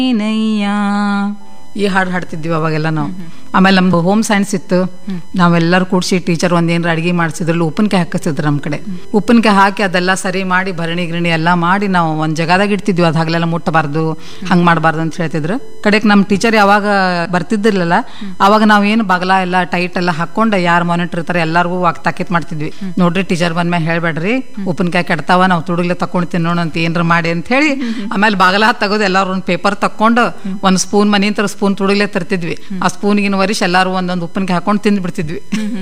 ನಯ್ಯ ಈ ಹಾಡು ಹಾಡ್ತಿದ್ವಿ ಅವಾಗೆಲ್ಲ ನಾವು ಆಮೇಲೆ ನಮ್ದು ಹೋಮ್ ಸೈನ್ಸ್ ಇತ್ತು ನಾವೆಲ್ಲರೂ ಕೂಡಿಸಿ ಟೀಚರ್ ಒಂದೇನಾರ ಅಡಿಗೆ ಮಾಡಿಸಿದ್ರಲ್ಲಿ ಉಪ್ಪಿನಕಾಯಿ ಹಾಕಿಸ್ತಿದ್ರು ನಮ್ಮ ಕಡೆ ಉಪ್ಪಿನಕಾಯಿ ಹಾಕಿ ಅದೆಲ್ಲ ಸರಿ ಮಾಡಿ ಭರಣಿ ಗಿರಣಿ ಎಲ್ಲ ಮಾಡಿ ನಾವು ಒಂದು ಜಗದಾಗ ಇಡ್ತಿದ್ವಿ ಅದು ಹಗಲೆಲ್ಲ ಮುಟ್ಟಬಾರ್ದು ಹಂಗೆ ಮಾಡಬಾರ್ದು ಅಂತ ಹೇಳ್ತಿದ್ರು ಕಡೆಗೆ ನಮ್ಮ ಟೀಚರ್ ಯಾವಾಗ ಬರ್ತಿದ್ದಿರ್ಲಿಲ್ಲ ಅವಾಗ ನಾವೇನು ಬಗಲ ಎಲ್ಲ ಟೈಟ್ ಎಲ್ಲ ಹಾಕೊಂಡು ಯಾರು ಮಾನಿಟರ್ ಇರ್ತಾರೆ ಎಲ್ಲರಿಗೂ ತಾಕೀತ್ ಮಾಡ್ತಿದ್ವಿ ನೋಡ್ರಿ ಟೀಚರ್ ಬಂದ್ಮೇಲೆ ಹೇಳ್ಬೇಡ್ರಿ ಉಪ್ಪಿನಕಾಯಿ ಕೆಡ್ತಾವ ನಾವು ತುಡುಗ್ಲೆ ತಕೊಂಡು ತಿನ್ನೋಣ ಅಂತ ಏನ್ರ ಮಾಡಿ ಅಂತ ಹೇಳಿ ಆಮೇಲೆ ಬಾಗಲ ತೆಗೆದು ಎಲ್ಲರೂ ಒಂದು ಪೇಪರ್ ತಕೊಂಡು ಒಂದು ಸ್ಪೂನ್ ಮನಿಂತರ ಸ್ಪೂನ್ ತುಡುಗ್ಲೆ ತರ್ತಿದ್ವಿ ಆ ಸ್ಪೂನ್ಗಿನ ವರಿಷ ಎಲ್ಲರೂ ಒಂದೊಂದು ಉಪ್ಪಿನಕಾಯಿ ಹಾಕೊಂಡು ತಿಂದು ಬಿಡ್ತಿದ್ವಿ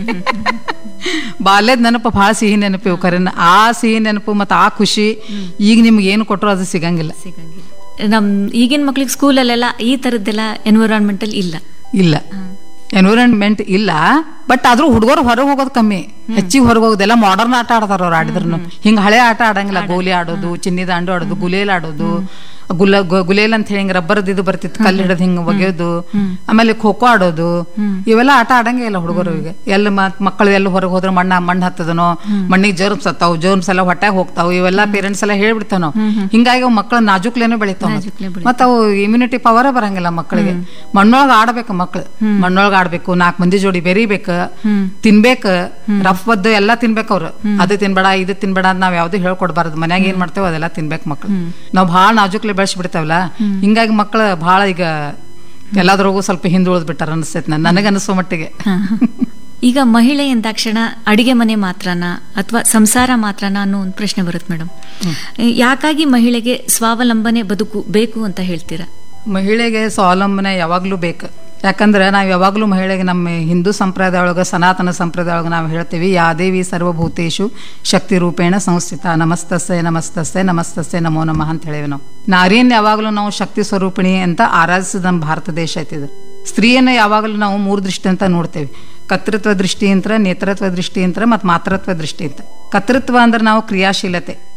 ಬಾಲ್ಯದ ನೆನಪು ಭಾಳ ಸಿಹಿ ನೆನಪು ಇವು ಕರೆನ ಆ ಸಿಹಿ ನೆನಪು ಮತ್ತು ಆ ಖುಷಿ ಈಗ ನಿಮ್ಗೆ ಏನು ಕೊಟ್ಟರು ಅದು ಸಿಗಂಗಿಲ್ಲ ಸಿಗಂಗಿಲ್ಲ ನಮ್ ಈಗಿನ ಮಕ್ಳಿಗೆ ಸ್ಕೂಲಲ್ಲೆಲ್ಲ ಈ ತರದ್ದೆಲ್ಲ ಎನ್ವಿರಾನ್ಮೆಂಟಲ್ ಇಲ್ಲ ಇಲ್ಲ ಎನ್ವಿರಾನ್ಮೆಂಟ್ ಇಲ್ಲ ಬಟ್ ಆದ್ರೂ ಹುಡುಗರು ಹೊರಗೆ ಹೋಗೋದು ಕಮ್ಮಿ ಹೆಚ್ಚಿಗೆ ಹೊರಗೆ ಹೋಗೋದು ಎಲ್ಲ ಮಾಡರ್ನ್ ಆಟ ಆಡ್ತಾರ ಅವ್ರು ಆಡಿದ್ರು ಹಿಂಗ ಹಳೆ ಆಟ ಆಡಂಗಿಲ್ಲ ಗೋಲಿ ಆಡೋದು ಚಿನ್ನಿ ದಾಂಡು ಆಡೋದು ಗುಲೇಲ್ ಆಡೋದು ಗುಲ ಗು- ಗುಲೇಲ್ ಅಂತ ಹೇಳಿ ಹಿಂಗ ರಬ್ಬರ್ದ ಇದು ಬರ್ತಿತ್ತು ಕಲ್ಲು ಹಿಡಿದು ಹಿಂಗ ಒಗೆಯೋದು ಆಮೇಲೆ ಖೋ ಖೋ ಆಡೋದು ಇವೆಲ್ಲ ಆಟ ಆಡಂಗೇ ಇಲ್ಲ ಹುಡುಗರು ಈಗ ಎಲ್ಲ ಮತ್ ಮಕ್ಕಳು ಎಲ್ಲ ಹೊರಗೆ ಹೋದ್ರೆ ಮಣ್ಣ ಮಣ್ಣು ಹತ್ತದನೋ ಮಣ್ಣಿಗೆ ಜರ್ಮ್ಸ್ ಹತ್ತಾವು ಜರ್ಮ್ಸ್ ಎಲ್ಲ ಹೊಟ್ಟೆಗೆ ಹೋಗ್ತಾವು ಇವೆಲ್ಲ ಪೇರೆಂಟ್ಸ್ ಎಲ್ಲ ಹೇಳ್ಬಿಡ್ತಾವ ನಾವು ಹಿಂಗಾಗಿ ಅವು ಮಕ್ಕಳು ನಾಜುಕ್ಲೇನೆ ಬೆಳಿತಾವ ಮತ್ತ ಅವು ಇಮ್ಯುನಿಟಿ ಪವರ್ ಬರಂಗಿಲ್ಲ ಮಕ್ಕಳಿಗೆ ಮಣ್ಣೊಳಗೆ ಆಡ್ಬೇಕು ಮಕ್ಳು ಮಣ್ಣೊಳಗೆ ಆಡ್ಬೇಕು ನಾಲ್ಕು ಮಂದಿ ಜೋಡಿ ಬೆರಿಬೇಕು ತಿನ್ಬೇಕು ರಫ್ ಬದ್ದು ಎಲ್ಲ ತಿನ್ಬೇಕು ಅವ್ರು ಅದು ತಿನ್ಬೇಡ ಇದು ತಿನ್ಬೇಡ ಅಂತ ನಾವ್ ಯಾವ್ದು ಹೇಳ್ಕೊಡ್ಬಾರ್ದು ಮನ್ಯಾಗ ಏನ್ ಮಾಡ್ತೇವೆ ಅದೆಲ್ಲ ತಿನ್ಬೇಕು ಮಕ್ಳು ನಾವ್ ಭಾಳ ನಾಜುಕ್ಲೆ ಬೆಳೆಸಿ ಬಿಡ್ತಾವಲ್ಲ ಹಿಂಗಾಗಿ ಮಕ್ಳು ಭಾಳ ಈಗ ಎಲ್ಲದ್ರಾಗೂ ಸ್ವಲ್ಪ ಹಿಂದುಳಿದ್ ಬಿಟ್ಟಾರ ಅನಿಸ್ತೈತಿ ನನ್ ನನಗನ್ನಿಸೋ ಮಟ್ಟಿಗೆ ಈಗ ಮಹಿಳೆ ಎಂದಾಕ್ಷಣ ಅಡಿಗೆ ಮನೆ ಮಾತ್ರನಾ ಅಥವಾ ಸಂಸಾರ ಮಾತ್ರನಾ ಅನ್ನೋ ಒಂದು ಪ್ರಶ್ನೆ ಬರುತ್ತೆ ಮೇಡಮ್ ಯಾಕಾಗಿ ಮಹಿಳೆಗೆ ಸ್ವಾವಲಂಬನೆ ಬದುಕು ಬೇಕು ಅಂತ ಹೇಳ್ತೀರಾ ಮಹಿಳೆಗೆ ಸ್ವಾವಲಂಬನೆ ಯಾವಾಗ್ಲೂ ಬೇಕು ಯಾಕಂದ್ರೆ ನಾವು ಯಾವಾಗಲೂ ಮಹಿಳೆಗೆ ನಮ್ಮ ಹಿಂದೂ ಸಂಪ್ರದಾಯ ಒಳಗೆ ಸನಾತನ ಸಂಪ್ರದಾಯ ಒಳಗೆ ನಾವು ಹೇಳ್ತೀವಿ ಯಾದೇವಿ ಸರ್ವಭೂತೇಶು ಶಕ್ತಿ ರೂಪೇಣ ಸಂಸ್ಥಿತ ನಮಸ್ತಸ್ಸೆ ನಮಸ್ತಸ್ಸೆ ನಮಸ್ತಸ್ಸೆ ನಮೋ ನಮಃ ಅಂತ ಹೇಳಿವಿ ನಾವು ನಾರಿಯನ್ನು ಯಾವಾಗಲೂ ನಾವು ಶಕ್ತಿ ಸ್ವರೂಪಿಣಿ ಅಂತ ಆರಾಧಿಸಿದ ನಮ್ಮ ಭಾರತ ದೇಶ ಐತಿದೆ ಸ್ತ್ರೀಯನ್ನು ಯಾವಾಗಲೂ ನಾವು ಮೂರು ದೃಷ್ಟಿ ಅಂತ ನೋಡ್ತೇವೆ ಕರ್ತೃತ್ವ ದೃಷ್ಟಿ ಅಂತ ನೇತೃತ್ವ ದೃಷ್ಟಿ ಅಂತ ಮತ್ತು ಮಾತೃತ್ವ ದೃಷ್ಟಿ ಅಂತ ಕರ್ತೃತ್ವ ಅಂದ್ರೆ ನಾವು ಕ್ರಿಯಾಶೀಲತೆ